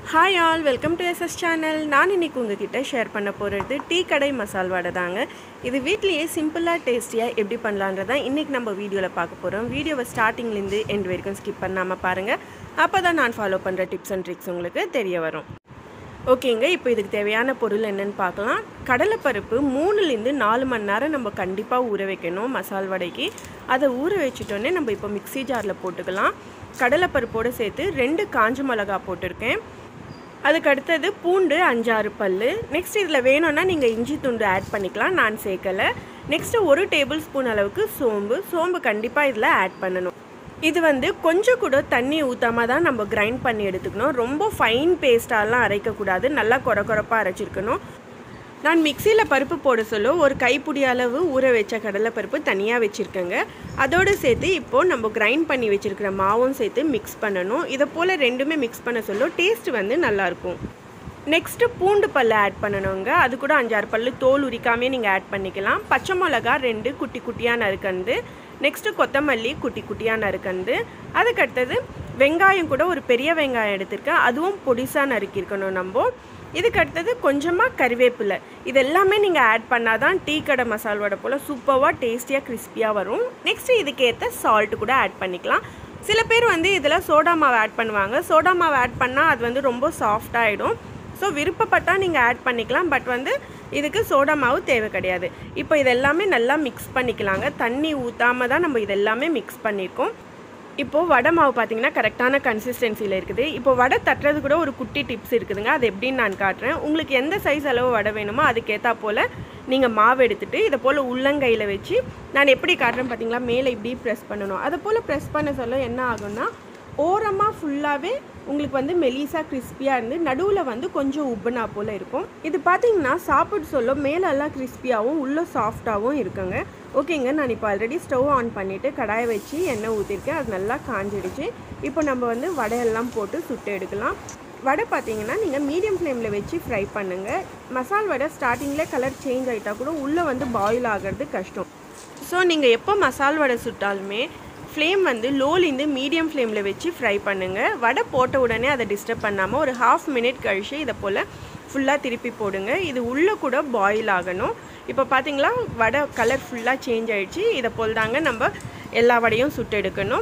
hi all welcome to SS channel நான் இன்னைக்கு உங்ககிட்ட ஷேர் பண்ண போகிறது டீ கடை மசால் வடை தாங்க இது வீட்லேயே சிம்பிளாக டேஸ்டியாக எப்படி பண்ணலான்றதான் இன்றைக்கி நம்ம வீடியோவில் பார்க்க போகிறோம் வீடியோவை ஸ்டார்டிங்லேருந்து எண்ட் வரைக்கும் ஸ்கிப் பண்ணாமல் பாருங்கள் அப்போ தான் நான் ஃபாலோ பண்ணுற டிப்ஸ் அண்ட் ட்ரிக்ஸ் உங்களுக்கு தெரிய வரும் ஓகேங்க இப்போ இதுக்கு தேவையான பொருள் என்னன்னு பார்க்கலாம் கடலைப்பருப்பு மூணுலேருந்து நாலு மணி நேரம் நம்ம கண்டிப்பாக ஊற வைக்கணும் மசால் வடைக்கு அதை ஊற வச்சுட்டோன்னே நம்ம இப்போ மிக்ஸி ஜாரில் போட்டுக்கலாம் கடலைப்பருப்போடு சேர்த்து ரெண்டு காஞ்ச மிளகா போட்டிருக்கேன் அதுக்கு அடுத்தது பூண்டு அஞ்சாறு பல் நெக்ஸ்ட் இதில் வேணும்னா நீங்கள் இஞ்சி துண்டு ஆட் பண்ணிக்கலாம் நான் சேர்க்கலை நெக்ஸ்ட்டு ஒரு டேபிள் ஸ்பூன் அளவுக்கு சோம்பு சோம்பு கண்டிப்பாக இதில் ஆட் பண்ணணும் இது வந்து கொஞ்சம் கூட தண்ணி ஊற்றாம தான் நம்ம கிரைண்ட் பண்ணி எடுத்துக்கணும் ரொம்ப ஃபைன் பேஸ்டாலாம் அரைக்கக்கூடாது நல்லா குறை குறைப்பாக அரைச்சிருக்கணும் நான் மிக்சியில் பருப்பு போட சொல்ல ஒரு கைப்பிடி அளவு ஊற வச்ச கடலைப்பருப்பு தனியாக வச்சுருக்கேங்க அதோடு சேர்த்து இப்போது நம்ம கிரைண்ட் பண்ணி வச்சுருக்கிற மாவும் சேர்த்து மிக்ஸ் பண்ணணும் இதை போல் ரெண்டுமே மிக்ஸ் பண்ண சொல்ல டேஸ்ட் வந்து நல்லாயிருக்கும் நெக்ஸ்ட்டு பூண்டு பல் ஆட் பண்ணணுங்க அது கூட அஞ்சாறு பல் தோல் உரிக்காமே நீங்கள் ஆட் பண்ணிக்கலாம் பச்சை மிளகா ரெண்டு குட்டி குட்டியாக நறுக்கண்டு நெக்ஸ்ட்டு கொத்தமல்லி குட்டி குட்டியாக நறுக்கண்டு அதுக்கடுத்தது வெங்காயம் கூட ஒரு பெரிய வெங்காயம் எடுத்திருக்கேன் அதுவும் பொடிசாக நறுக்கியிருக்கணும் நம்ம இதுக்கு அடுத்தது கொஞ்சமாக கறிவேப்பிலை இது எல்லாமே நீங்கள் ஆட் பண்ணால் தான் டீ கடை மசால் வடை போல் சூப்பராக டேஸ்டியாக கிறிஸ்பியாக வரும் நெக்ஸ்ட்டு இதுக்கேற்ற சால்ட்டு கூட ஆட் பண்ணிக்கலாம் சில பேர் வந்து இதில் சோடா மாவு ஆட் பண்ணுவாங்க சோடா மாவு ஆட் பண்ணால் அது வந்து ரொம்ப சாஃப்டாகிடும் ஸோ விருப்பப்பட்டால் நீங்கள் ஆட் பண்ணிக்கலாம் பட் வந்து இதுக்கு சோடா மாவு தேவை கிடையாது இப்போ இது எல்லாமே நல்லா மிக்ஸ் பண்ணிக்கலாங்க தண்ணி ஊற்றாம தான் நம்ம இது எல்லாமே மிக்ஸ் பண்ணியிருக்கோம் இப்போது வடை மாவு பார்த்தீங்கன்னா கரெக்டான கன்சிஸ்டன்சியில் இருக்குது இப்போ வடை தட்டுறது கூட ஒரு குட்டி டிப்ஸ் இருக்குதுங்க அது எப்படின்னு நான் காட்டுறேன் உங்களுக்கு எந்த சைஸ் அளவு வடை வேணுமோ அதுக்கேற்றா போல் நீங்கள் மாவு எடுத்துகிட்டு இதை போல் உள்ளங்கையில் வச்சு நான் எப்படி காட்டுறேன் பார்த்தீங்களா மேலே இப்படி ப்ரெஸ் பண்ணணும் அதை போல் ப்ரெஸ் பண்ண சொல்ல என்ன ஆகும்னா ஓரமாக ஃபுல்லாகவே உங்களுக்கு வந்து மெலிசா கிறிஸ்பியாக இருந்து நடுவில் வந்து கொஞ்சம் உப்புனா போல் இருக்கும் இது பார்த்தீங்கன்னா சாப்பிட்டு சொல்ல மேலெல்லாம் கிறிஸ்பியாகவும் உள்ளே சாஃப்டாகவும் இருக்குங்க ஓகேங்க நான் இப்போ ஆல்ரெடி ஸ்டவ் ஆன் பண்ணிவிட்டு கடாயை வச்சு எண்ணெய் ஊற்றிருக்கேன் அது நல்லா காஞ்சிடுச்சு இப்போ நம்ம வந்து வடையெல்லாம் போட்டு சுட்டு எடுக்கலாம் வடை பார்த்தீங்கன்னா நீங்கள் மீடியம் ஃப்ளேமில் வச்சு ஃப்ரை பண்ணுங்கள் மசால் வடை ஸ்டார்டிங்கில் கலர் சேஞ்ச் ஆகிட்டா கூட உள்ளே வந்து பாயில் ஆகிறது கஷ்டம் ஸோ நீங்கள் எப்போ மசால் வடை சுட்டாலுமே ஃப்ளேம் வந்து லோலேருந்து மீடியம் ஃப்ளேமில் வச்சு ஃப்ரை பண்ணுங்கள் வடை போட்ட உடனே அதை டிஸ்டர்ப் பண்ணாமல் ஒரு ஹாஃப் மினிட் கழிச்சு இதை போல் ஃபுல்லாக திருப்பி போடுங்க இது உள்ளே கூட பாயில் ஆகணும் இப்போ பார்த்தீங்களா வடை கலர் ஃபுல்லாக சேஞ்ச் ஆகிடுச்சு இதை போல் தாங்க நம்ம எல்லா வடையும் சுட்டு எடுக்கணும்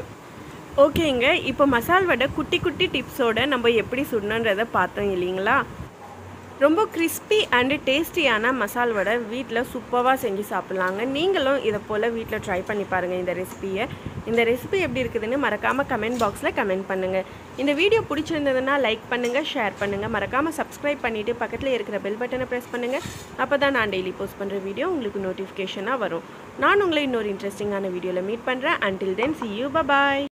ஓகேங்க இப்போ மசால் வடை குட்டி குட்டி டிப்ஸோடு நம்ம எப்படி சுடணுன்றதை பார்த்தோம் இல்லைங்களா ரொம்ப கிறிஸ்பி அண்டு டேஸ்டியான மசால் வடை வீட்டில் சூப்பராக செஞ்சு சாப்பிட்லாங்க நீங்களும் இதை போல் வீட்டில் ட்ரை பண்ணி பாருங்கள் இந்த ரெசிபியை இந்த ரெசிபி எப்படி இருக்குதுன்னு மறக்காமல் கமெண்ட் பாக்ஸில் கமெண்ட் பண்ணுங்கள் இந்த வீடியோ பிடிச்சிருந்ததுன்னா லைக் பண்ணுங்கள் ஷேர் பண்ணுங்கள் மறக்காமல் சப்ஸ்கிரைப் பண்ணிவிட்டு பக்கத்தில் இருக்கிற பெல் பட்டனை ப்ரெஸ் பண்ணுங்கள் அப்போ தான் நான் டெய்லி போஸ்ட் பண்ணுற வீடியோ உங்களுக்கு நோட்டிஃபிகேஷனாக வரும் நான் உங்களை இன்னொரு இன்ட்ரெஸ்டிங்கான வீடியோவில் மீட் பண்ணுறேன் until then see you bye